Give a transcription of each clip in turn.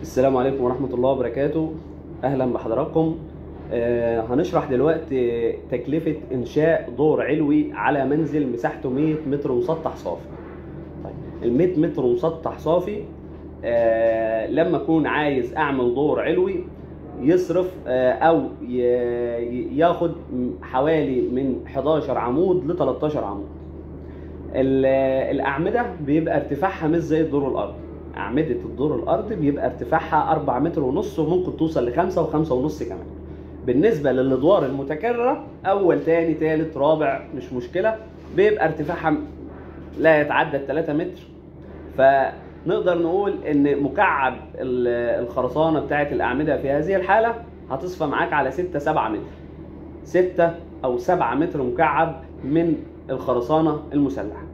السلام عليكم ورحمة الله وبركاته أهلا بحضراتكم آه هنشرح دلوقتي تكلفة إنشاء دور علوي على منزل مساحته 100 متر مسطح صافي طيب ال 100 متر مسطح صافي آه لما أكون عايز أعمل دور علوي يصرف آه أو ي- ياخد حوالي من 11 عمود ل 13 عمود ال- الأعمدة بيبقى ارتفاعها مش زي الدور الأرضي أعمدة الدور الأرضي بيبقى ارتفاعها 4 متر ونص وممكن توصل لخمسة وخمسة ونص كمان بالنسبة للأدوار المتكررة أول تاني تالت رابع مش مشكلة بيبقى ارتفاعها لا يتعدى 3 متر فنقدر نقول ان مكعب ال- الخرسانة بتاعت الأعمدة في هذه الحالة هتصفى معاك على 6 7 متر 6 أو 7 متر مكعب من الخرسانة المسلحة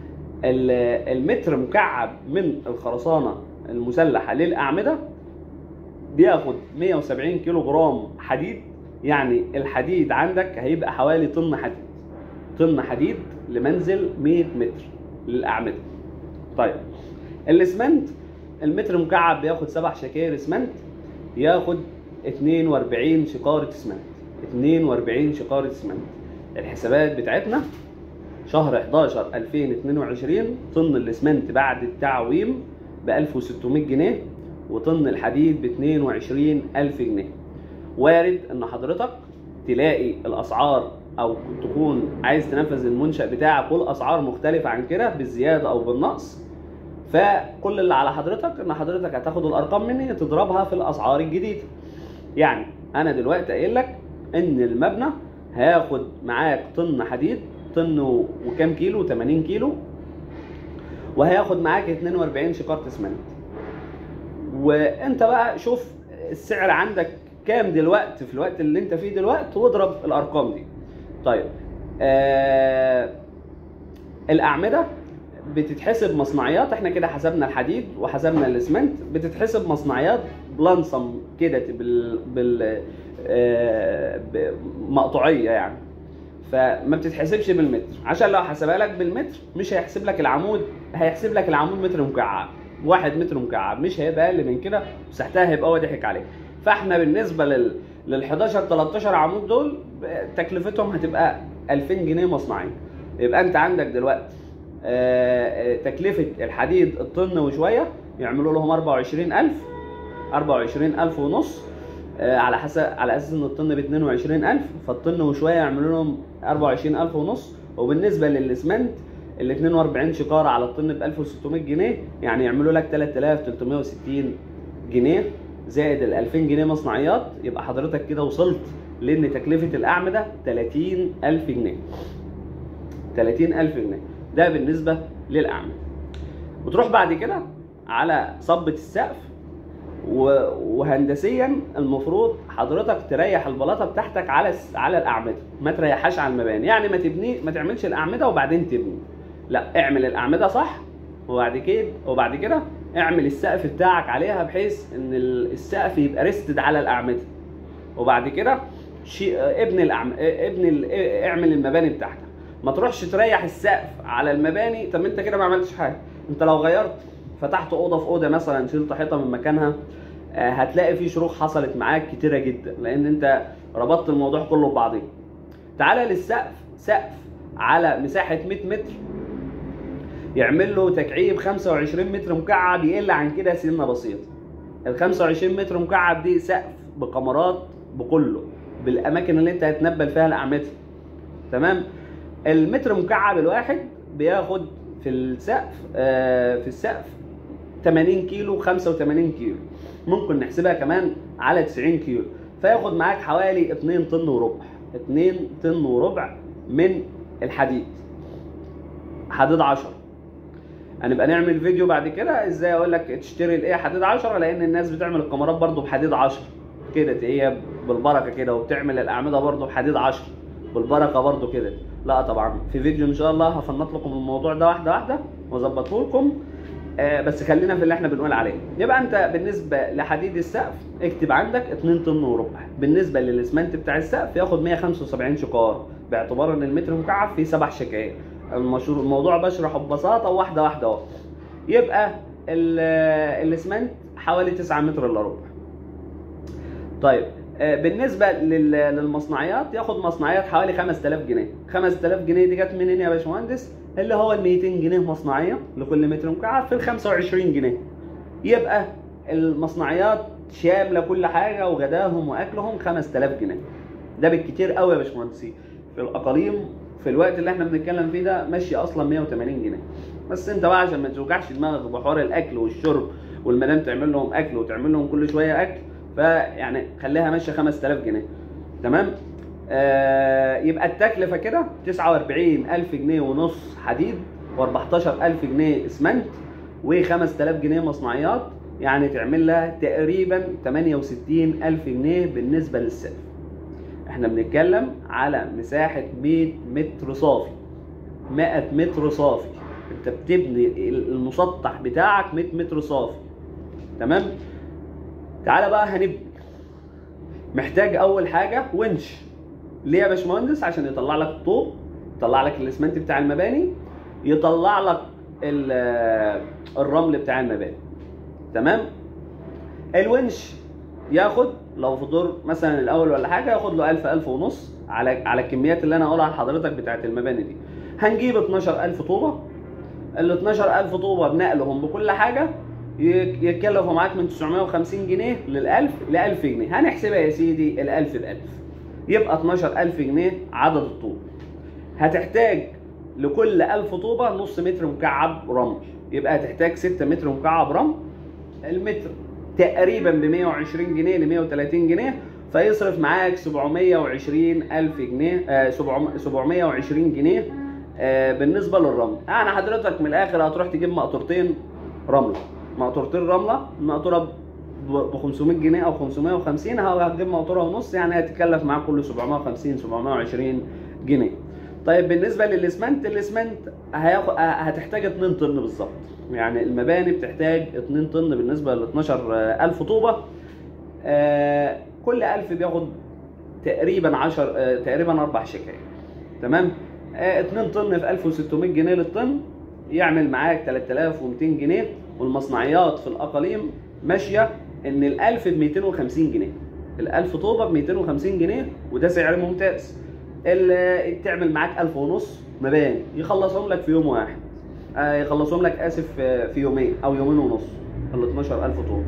ال- المتر مكعب من الخرسانة المسلحة للأعمدة بياخد 170 كيلو جرام حديد يعني الحديد عندك هيبقى حوالي طن حديد طن حديد لمنزل 100 متر للأعمدة طيب الاسمنت المتر مكعب بياخد سبع شكاير اسمنت ياخد 42 شقارة اسمنت 42 شقارة اسمنت الحسابات بتاعتنا شهر 11 2022 طن الاسمنت بعد التعويم ب 1600 جنيه وطن الحديد ب 22000 جنيه وارد ان حضرتك تلاقي الاسعار او تكون عايز تنفذ المنشأ بتاعك والاسعار مختلفة عن كده بالزيادة او بالنقص فكل اللي على حضرتك ان حضرتك هتاخد الارقام مني تضربها في الاسعار الجديدة يعني انا دلوقتي قايل لك ان المبنى هياخد معاك طن حديد طن و- وكام كيلو 80 كيلو وهياخد معاك 42 شقارة اسمنت وانت بقى شوف السعر عندك كام دلوقتي في الوقت اللي انت فيه دلوقتي واضرب الارقام دي طيب آه الاعمده بتتحسب مصنعيات احنا كده حسبنا الحديد وحسبنا الاسمنت بتتحسب مصنعيات بلانسم كده بال بال آه ب- مقطوعيه يعني فما بتتحسبش بالمتر عشان لو حسبها لك بالمتر مش هيحسب لك العمود هيحسب لك العمود متر مكعب واحد متر مكعب مش هيبقى اقل من كده مساحتها هيبقى هو ضحك عليك فاحنا بالنسبه لل لل 11 13 عمود دول تكلفتهم هتبقى 2000 جنيه مصنعيه يبقى انت عندك دلوقتي آه، آه، تكلفه الحديد الطن وشويه يعملوا لهم 24000 24000 ونص آه، على حسب على اساس ان الطن ب 22000 فالطن وشويه يعملوا لهم 24000 ونص وبالنسبه للاسمنت ال 42 شقاره على الطن ب 1600 جنيه يعني يعملوا لك 3360 جنيه زائد ال 2000 جنيه مصنعيات يبقى حضرتك كده وصلت لان تكلفه الاعمده 30000 جنيه 30000 جنيه ده بالنسبه للاعمده وتروح بعد كده على صبة السقف و- وهندسيا المفروض حضرتك تريح البلاطه بتاعتك على الس- على الاعمده ما تريحهاش على المباني يعني ما تبني ما تعملش الاعمده وبعدين تبني لا اعمل الاعمده صح وبعد كده وبعد كده اعمل السقف بتاعك عليها بحيث ان ال- السقف يبقى ريستد على الاعمده وبعد كده شي... ابني الأعم... ابني ال... اعمل المباني بتاعتك ما تروحش تريح السقف على المباني طب انت كده ما عملتش حاجه انت لو غيرت فتحت اوضه في اوضه مثلا شلت حيطه من مكانها آه، هتلاقي في شروخ حصلت معاك كتيره جدا لان انت ربطت الموضوع كله ببعضيه تعالى للسقف سقف على مساحه 100 متر يعمل له تكعيب 25 متر مكعب يقل عن كده سنه بسيطه ال 25 متر مكعب دي سقف بكاميرات بكله بالاماكن اللي انت هتنبل فيها الاعمده تمام المتر مكعب الواحد بياخد في السقف آه في السقف 80 كيلو 85 كيلو ممكن نحسبها كمان على 90 كيلو فياخد معاك حوالي 2 طن وربع 2 طن وربع من الحديد حديد 10 هنبقى نعمل فيديو بعد كده ازاي اقول لك تشتري الايه حديد 10 لان الناس بتعمل الكاميرات برضو بحديد 10 كده هي بالبركه كده وبتعمل الاعمده برضو بحديد 10 بالبركه برضو كده لا طبعا في فيديو ان شاء الله هفنط لكم الموضوع ده واحده واحده واظبطه لكم آه بس خلينا في اللي احنا بنقول عليه يبقى انت بالنسبه لحديد السقف اكتب عندك 2 طن وربع بالنسبه للاسمنت بتاع السقف ياخد 175 شقار باعتبار ان المتر مكعب فيه سبع شكاير المشروع الموضوع بشرحه ببساطه واحده واحده اهو يبقى ال- الاسمنت حوالي 9 متر الا ربع طيب آه، بالنسبه لل- للمصنعيات ياخد مصنعيات حوالي 5000 جنيه 5000 جنيه دي جت منين يا باشمهندس اللي هو ال 200 جنيه مصنعيه لكل متر مكعب في ال 25 جنيه يبقى المصنعيات شامله كل حاجه وغداهم واكلهم 5000 جنيه ده بالكتير قوي يا باشمهندسين في الاقاليم في الوقت اللي احنا بنتكلم فيه ده ماشي اصلا 180 جنيه بس انت بقى عشان ما توجعش دماغك بحوار الاكل والشرب والمدام تعمل لهم اكل وتعمل لهم كل شويه اكل فيعني خليها ماشيه 5000 جنيه تمام آه يبقى التكلفه كده 49000 جنيه ونص حديد و14000 جنيه اسمنت و5000 جنيه مصنعيات يعني تعمل لها تقريبا 68000 جنيه بالنسبه للسقف احنا بنتكلم على مساحه 100 متر صافي 100 متر صافي انت بتبني المسطح بتاعك 100 متر صافي تمام تعالى بقى هنبني محتاج اول حاجه ونش ليه يا باشمهندس عشان يطلع لك الطوب يطلع لك الاسمنت بتاع المباني يطلع لك ال- الرمل بتاع المباني تمام الونش ياخد لو في دور مثلا الاول ولا حاجه ياخد له 1000 1000 ونص على على الكميات اللي انا هقولها لحضرتك بتاعت المباني دي هنجيب 12000 طوبه ال 12000 طوبه بنقلهم بكل حاجه يك- يتكلفوا معاك من 950 جنيه لل 1000 ل 1000 جنيه هنحسبها يا سيدي ال 1000 ب 1000 يبقى 12000 جنيه عدد الطوب هتحتاج لكل 1000 طوبه نص متر مكعب رمل يبقى هتحتاج 6 متر مكعب رمل المتر تقريبا ب 120 جنيه ل 130 جنيه فيصرف معاك 720 الف جنيه آه 700 720 جنيه آه بالنسبه للرمل يعني حضرتك من الاخر هتروح تجيب مقطورتين رمله مقطورتين رمله المقطوره ب 500 جنيه او 550 هو هتجيب مقطوره ونص يعني هتكلف معاك كله 750 720 جنيه طيب بالنسبه للاسمنت الاسمنت هياخد هتحتاج 2 طن بالظبط يعني المباني بتحتاج 2 طن بالنسبه ل 12000 طوبه آه، كل 1000 بياخد تقريبا 10 آه، تقريبا اربع شكاير تمام آه، 2 طن في 1600 جنيه للطن يعمل معاك 3200 جنيه والمصنعيات في الاقاليم ماشيه ان ال 1000 ب 250 جنيه ال 1000 طوبه ب 250 جنيه وده سعر ممتاز ال- تعمل معاك 1000 ونص مباني يخلصهم لك في يوم واحد آه، يخلصهم لك اسف آه، في يومين او يومين ونص ال 12000 طوبه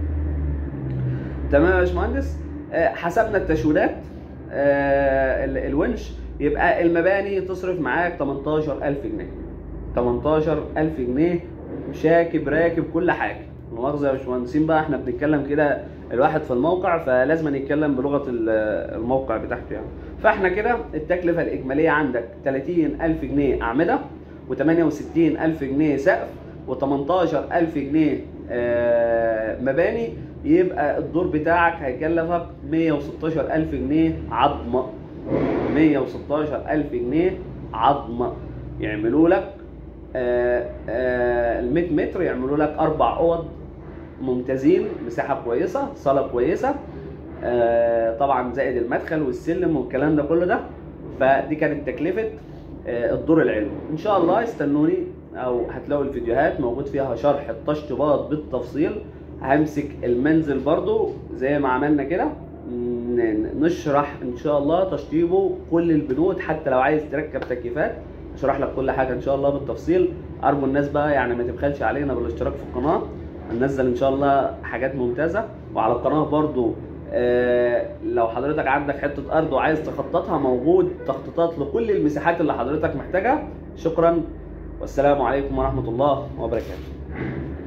تمام يا باشمهندس آه، حسبنا التشويلات آه، ال- الونش يبقى المباني تصرف معاك 18000 جنيه 18000 جنيه شاكب راكب كل حاجه لا مؤاخذه يا باشمهندسين بقى احنا بنتكلم كده الواحد في الموقع فلازم يتكلم بلغه ال- الموقع بتاعته يعني فاحنا كده التكلفه الاجماليه عندك 30000 جنيه اعمده و68000 جنيه سقف و18000 جنيه آه، مباني يبقى الدور بتاعك هيكلفك 116000 جنيه عظمه 116000 جنيه عظمه يعملوا لك آه، آه، ال 100 متر يعملوا لك اربع اوض ممتازين مساحه كويسه صاله كويسه آه، طبعا زائد المدخل والسلم والكلام ده كله ده فدي كانت تكلفه آه، الدور العلوي ان شاء الله استنوني او هتلاقوا الفيديوهات موجود فيها شرح التشطيبات بالتفصيل همسك المنزل برضو زي ما عملنا كده ن- نشرح ان شاء الله تشطيبه كل البنود حتى لو عايز تركب تكييفات اشرح لك كل حاجه ان شاء الله بالتفصيل ارجو الناس بقى يعني ما تبخلش علينا بالاشتراك في القناه هننزل ان شاء الله حاجات ممتازه وعلى القناه برضو آه، لو حضرتك عندك حته ارض وعايز تخططها موجود تخطيطات لكل المساحات اللي حضرتك محتاجها شكرا والسلام عليكم ورحمه الله وبركاته